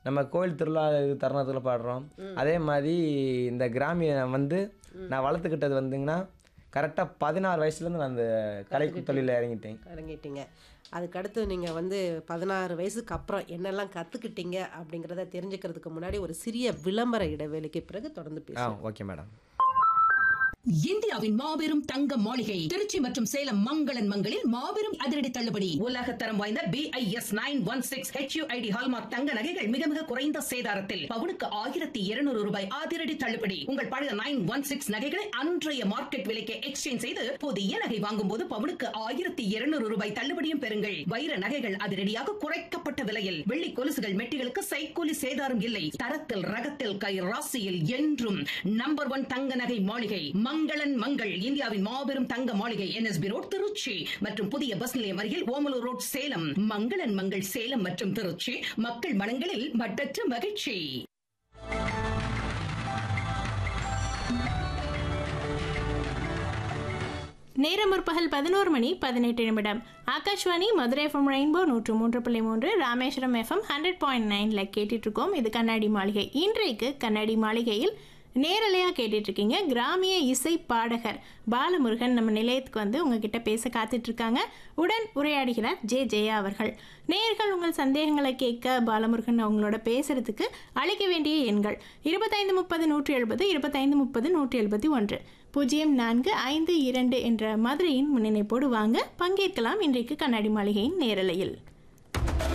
நம்ம கோயில் திருவிழா இது தருணத்தில் பாடுறோம் அதே மாதிரி இந்த கிராமிய வந்து நான் வளர்த்துக்கிட்டது வந்துங்கன்னா கரெக்டாக பதினாறு வயசுலேருந்து நான் அந்த கலை தொழிலில் இறங்கிட்டேன் இறங்கிட்டீங்க அதுக்கடுத்து நீங்கள் வந்து பதினாறு வயசுக்கு அப்புறம் என்னெல்லாம் கற்றுக்கிட்டீங்க அப்படிங்கிறத தெரிஞ்சுக்கிறதுக்கு முன்னாடி ஒரு சிறிய விளம்பர இடைவேளைக்கு பிறகு தொடர்ந்து ஆ பேசுவோம் ஓகே மேடம் இந்தியாவின் மாபெரும் தங்க மாளிகை திருச்சி மற்றும் சேலம் மங்களன் மங்களில் மாபெரும் அதிரடி தள்ளுபடி உலக தரம் வாய்ந்த BIS nine one six HUID hallmark தங்க நகைகள் மிக மிக குறைந்த சேதாரத்தில் பவுனுக்கு ஆயிரத்தி இருநூறு ரூபாய் அதிரடி தள்ளுபடி உங்கள் பழைய நைன் ஒன் சிக்ஸ் நகைகளை அன்றைய மார்க்கெட் விலைக்கு எக்ஸ்சேஞ்ச் செய்து புதிய நகை வாங்கும் போது பவுனுக்கு ஆயிரத்தி இருநூறு ரூபாய் தள்ளுபடியும் பெறுங்கள் வைர நகைகள் அதிரடியாக குறைக்கப்பட்ட விலையில் வெள்ளி கொலுசுகள் மெட்டிகளுக்கு சைக்கூலி சேதாரம் இல்லை தரத்தில் ரகத்தில் கை ராசியில் என்றும் நம்பர் ஒன் தங்க நகை மாளிகை மங்களன் மங்கள் இந்தியாவின் மாபெரும் தங்க மாளிகை என்எஸ்பி ரோட் திருச்சி மற்றும் புதிய பஸ் நிலையம் அருகில் ஓமலூர் ரோட் சேலம் மங்களன் மங்கள் சேலம் மற்றும் திருச்சி மக்கள் மனங்களில் மட்டற்ற மகிழ்ச்சி நேரம் முற்பகல் பதினோரு மணி பதினெட்டு நிமிடம் ஆகாஷ்வாணி மதுரை எஃப்எம் ரெயின்போ நூற்று மூன்று புள்ளி மூன்று ராமேஸ்வரம் எஃப்எம் ஹண்ட்ரட் பாயிண்ட் நைனில் கேட்டுட்ருக்கோம் இது கண்ணாடி மாளிகை இன்றைக்கு கண்ணாடி மாளிகையில் நேரலையாக கேட்டுட்ருக்கீங்க கிராமிய இசை பாடகர் பாலமுருகன் நம்ம நிலையத்துக்கு வந்து உங்ககிட்ட பேச காத்துட்ருக்காங்க உடன் உரையாடுகிறார் ஜே ஜெயா அவர்கள் நேர்கள் உங்கள் சந்தேகங்களை கேட்க பாலமுருகன் அவங்களோட பேசுறதுக்கு அழைக்க வேண்டிய எண்கள் இருபத்தைந்து முப்பது நூற்றி எழுபது இருபத்தைந்து முப்பது நூற்றி எழுபத்தி ஒன்று பூஜ்ஜியம் நான்கு ஐந்து இரண்டு என்ற மதுரையின் முன்னிணைப்போடு வாங்க பங்கேற்கலாம் இன்றைக்கு கண்ணாடி மாளிகையின் நேரலையில்